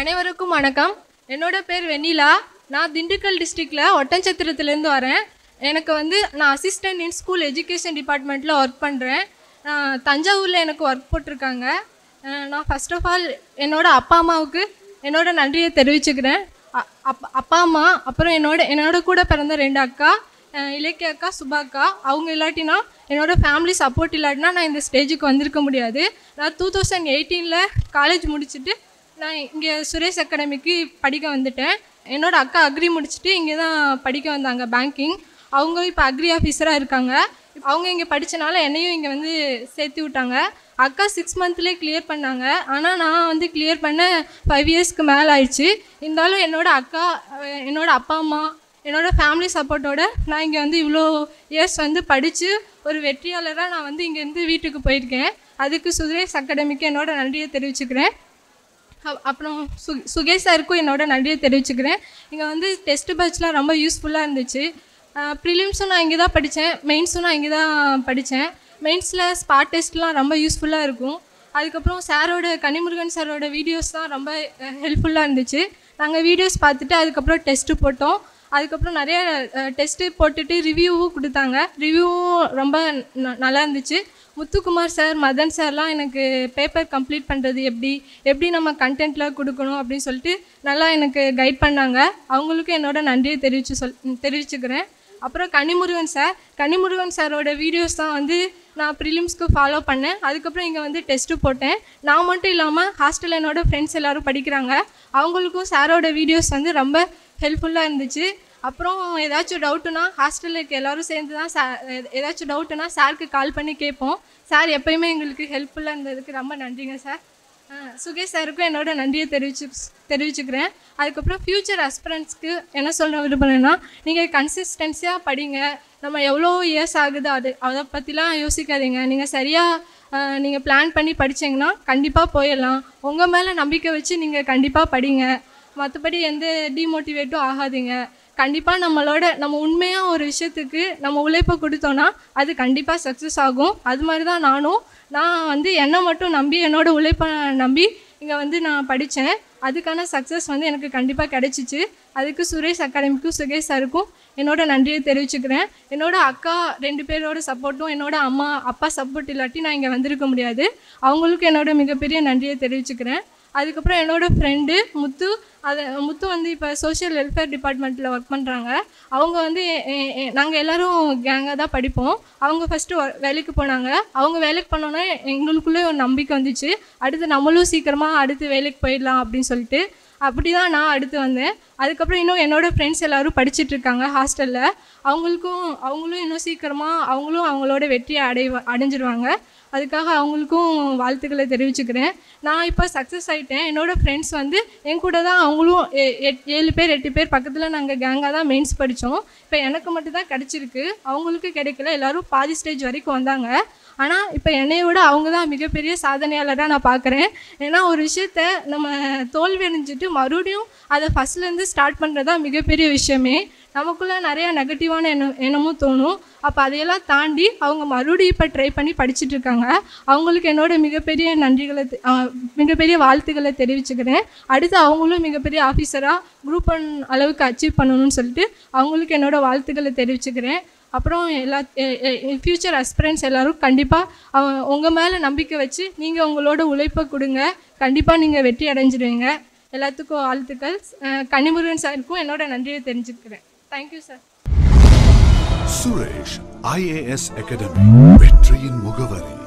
அனைவருக்கும் வணக்கம் என்னோட பேர் வெண்ணிலா நான் திண்டுக்கல் டிஸ்ட்ரிக்டில் ஒட்டன்சத்திரத்துலேருந்து வரேன் எனக்கு வந்து நான் அசிஸ்டன்ட் இன் ஸ்கூல் எஜுகேஷன் டிபார்ட்மெண்ட்டில் ஒர்க் பண்ணுறேன் தஞ்சாவூரில் எனக்கு ஒர்க் போட்டிருக்காங்க அஹ் நான் ஃபர்ஸ்ட் ஆஃப் ஆல் என்னோட அப்பா அம்மாவுக்கு என்னோட நன்றியை தெரிவிச்சுக்கிறேன் அ- அப் அப்பா அம்மா அப்புறம் என்னோட என்னோட கூட பிறந்த ரெண்டு அக்கா அஹ் இலக்கிய அக்கா சுபா அக்கா அவங்க இல்லாட்டினா என்னோட ஃபேமிலி சப்போர்ட் இல்லாட்டினா நான் இந்த ஸ்டேஜுக்கு வந்திருக்க முடியாது நான் டூ தௌசண்ட் எயிட்டீனில் காலேஜ் முடிச்சுட்டு நான் இங்கே சுரேஷ் அகாடமிக்கு படிக்க வந்துட்டேன் என்னோட அக்கா அக்ரி முடிச்சுட்டு இங்கே தான் படிக்க வந்தாங்க பேங்கிங் அவங்க இப்போ அக்ரி ஆஃபீஸராக இருக்காங்க அவங்க இங்கே படித்தனால என்னையும் இங்கே வந்து சேர்த்து விட்டாங்க அக்கா சிக்ஸ் மந்த்லேயே கிளியர் பண்ணாங்க ஆனால் நான் வந்து கிளியர் பண்ண ஃபைவ் இயர்ஸ்க்கு மேலே ஆயிடுச்சு இருந்தாலும் என்னோட அக்கா அஹ் என்னோட அப்பா அம்மா என்னோட ஃபேமிலி சப்போர்ட்டோட நான் இங்கே வந்து இவ்வளோ இயர்ஸ் வந்து படித்து ஒரு வெற்றியாளராக நான் வந்து இங்கேருந்து வீட்டுக்கு போயிருக்கேன் அதுக்கு சுரேஷ் அகாடமிக்கு என்னோட நன்றியை தெரிவிச்சுக்கிறேன் அப்- அப்புறம் சு சுகேஷ் சாருக்கும் என்னோட நன்றியை தெரிவிச்சுக்கிறேன் இங்கே வந்து டெஸ்ட் பேட்ச்லாம் ரொம்ப யூஸ்ஃபுல்லாக இருந்துச்சு ப்ரிலிம்ஸும் நான் இங்கே தான் படித்தேன் மெயின்ஸும் நான் இங்கே தான் படித்தேன் மெயின்ஸில் ஸ்பாட் டெஸ்ட்லாம் ரொம்ப யூஸ்ஃபுல்லாக இருக்கும் அதுக்கப்புறம் சாரோட கனிமுருகன் சாரோட வீடியோஸ் தான் ரொம்ப ஹெல்ப்ஃபுல்லாக இருந்துச்சு நாங்கள் வீடியோஸ் பார்த்துட்டு அதுக்கப்புறம் டெஸ்ட்டு போட்டோம் அதுக்கப்புறம் நிறைய டெஸ்ட்டு போட்டுட்டு ரிவ்யூவும் கொடுத்தாங்க ரிவ்யூவும் ரொம்ப ந- நல்லா இருந்துச்சு முத்துக்குமார் சார் மதன் சார்லாம் எனக்கு பேப்பர் கம்ப்ளீட் பண்ணுறது எப்படி எப்படி நம்ம கண்டென்ட்டில் கொடுக்கணும் அப்படின்னு சொல்லிட்டு நல்லா எனக்கு கைட் பண்ணாங்க அவங்களுக்கும் என்னோட நன்றியை தெரிவிச்சு சொல் தெரிவிச்சுக்கிறேன் அப்புறம் கனிமுருகன் சார் கனிமுருகன் சாரோட வீடியோஸ் தான் வந்து நான் ப்ரிலிம்ஸ்க்கு ஃபாலோ பண்ணேன் அதுக்கப்புறம் இங்கே வந்து டெஸ்ட்டு போட்டேன் நான் மட்டும் இல்லாமல் ஹாஸ்டலில் என்னோட ஃப்ரெண்ட்ஸ் எல்லாரும் படிக்கிறாங்க அவங்களுக்கும் சாரோட வீடியோஸ் வந்து ரொம்ப ஹெல்ப்ஃபுல்லாக இருந்துச்சு அப்புறம் ஏதாச்சும் டவுட்டுனா ஹாஸ்டலில் இருக்க எல்லாரும் சேர்ந்து தான் சா ஏதாச்சும் டவுட்டுனா சாருக்கு கால் பண்ணி கேட்போம் சார் எப்பயுமே எங்களுக்கு ஹெல்ப்ஃபுல்லாக இருந்ததுக்கு ரொம்ப நன்றிங்க சார் அஹ் சுகேஷ் சாருக்கும் என்னோட நன்றியை தெரிவிச்சு தெரிவிச்சுக்கிறேன் அதுக்கப்புறம் ஃப்யூச்சர் அஸ்பிரண்ட்ஸ்க்கு என்ன சொல்ல விரும்புகிறேன்னா நீங்கள் கன்சிஸ்டன்சியாக படிங்க நம்ம எவ்வளோ இயர்ஸ் ஆகுது அது அதை பற்றிலாம் யோசிக்காதீங்க நீங்கள் சரியாக நீங்கள் பிளான் பண்ணி படிச்சீங்கன்னா கண்டிப்பாக போயிடலாம் உங்கள் மேலே நம்பிக்கை வச்சு நீங்கள் கண்டிப்பாக படிங்க மற்றபடி எந்த டிமோட்டிவேட்டும் ஆகாதீங்க கண்டிப்பாக நம்மளோட நம்ம உண்மையாக ஒரு விஷயத்துக்கு நம்ம உழைப்பை கொடுத்தோன்னா அது கண்டிப்பாக சக்ஸஸ் ஆகும் அது மாதிரி தான் நானும் நான் வந்து என்னை மட்டும் நம்பி என்னோட உழைப்பை நம்பி இங்கே வந்து நான் படித்தேன் அதுக்கான சக்ஸஸ் வந்து எனக்கு கண்டிப்பாக கிடைச்சிச்சு அதுக்கு சுரேஷ் அகாடமிக்கும் சுகேஷ் சாருக்கும் என்னோட நன்றியை தெரிவிச்சுக்கிறேன் என்னோட அக்கா ரெண்டு பேரோட சப்போர்ட்டும் என்னோட அம்மா அப்பா சப்போர்ட் இல்லாட்டி நான் இங்கே வந்திருக்க முடியாது அவங்களுக்கும் என்னோட மிகப்பெரிய நன்றியை தெரிவிச்சுக்கிறேன் அதுக்கப்புறம் என்னோட ஃப்ரெண்டு முத்து அது முத்து வந்து இப்போ சோஷியல் வெல்ஃபேர் டிபார்ட்மெண்ட்டில் ஒர்க் பண்ணுறாங்க அவங்க வந்து நாங்கள் எல்லோரும் கேங்காக தான் படிப்போம் அவங்க ஃபஸ்ட்டு வேலைக்கு போனாங்க அவங்க வேலைக்கு போனோன்னே எங்களுக்குள்ளே ஒரு நம்பிக்கை வந்துச்சு அடுத்து நம்மளும் சீக்கிரமாக அடுத்து வேலைக்கு போயிடலாம் அப்படின்னு சொல்லிட்டு அப்படி தான் நான் அடுத்து வந்தேன் அதுக்கப்புறம் இன்னும் என்னோட ஃப்ரெண்ட்ஸ் எல்லோரும் படிச்சிட்டு இருக்காங்க ஹாஸ்டலில் அவங்களுக்கும் அவங்களும் இன்னும் சீக்கிரமாக அவங்களும் அவங்களோட வெற்றியை அடைவ அடைஞ்சிருவாங்க அதுக்காக அவங்களுக்கும் வாழ்த்துக்களை தெரிவிச்சுக்கிறேன் நான் இப்போ சக்ஸஸ் ஆகிட்டேன் என்னோட ஃப்ரெண்ட்ஸ் வந்து என் கூட தான் அவங்களும் எ- எட்- ஏழு பேர் எட்டு பேர் பக்கத்தில் நாங்கள் கேங்காக தான் மெயின்ஸ் படித்தோம் இப்போ எனக்கு மட்டும் தான் கிடச்சிருக்கு அவங்களுக்கு கிடைக்கல எல்லாரும் பாதி ஸ்டேஜ் வரைக்கும் வந்தாங்க ஆனால் இப்போ என்னைய விட அவங்க தான் மிகப்பெரிய சாதனையாளராக நான் பார்க்குறேன் ஏன்னா ஒரு விஷயத்த நம்ம தோல்வி அடைஞ்சிட்டு மறுபடியும் அதை ஃபஸ்ட்லேருந்து ஸ்டார்ட் பண்ணுறது தான் மிகப்பெரிய விஷயமே நமக்குள்ளே நிறைய நெகட்டிவான எண்ணம் எண்ணமும் தோணும் அப்போ அதையெல்லாம் தாண்டி அவங்க மறுபடியும் இப்போ ட்ரை பண்ணி படிச்சுட்டு இருக்காங்க அவங்களுக்கு என்னோட மிகப்பெரிய நன்றிகளை தெ- ஆ, மிகப்பெரிய வாழ்த்துக்களை தெரிவிச்சுக்கிறேன் அடுத்து அவங்களும் மிகப்பெரிய ஆஃபீஸராக குரூப் ஒன் அளவுக்கு அச்சீவ் பண்ணணும்னு சொல்லிட்டு அவங்களுக்கு என்னோட வாழ்த்துக்களை தெரிவிச்சுக்கிறேன் அப்புறம் எல்லா ஃப்யூச்சர் அஸ்பிரன்ஸ் எல்லாரும் கண்டிப்பாக உங்கள் மேலே நம்பிக்கை வச்சு நீங்கள் உங்களோட உழைப்பை கொடுங்க கண்டிப்பாக நீங்கள் வெற்றி அடைஞ்சிடுவீங்க எல்லாத்துக்கும் வாழ்த்துக்கள் அஹ் கனிமுருகன் சாருக்கும் என்னோட நன்றியை தெரிஞ்சுக்கிறேன் thank you sir Suresh IAS academy வெற்றியின் முகவரி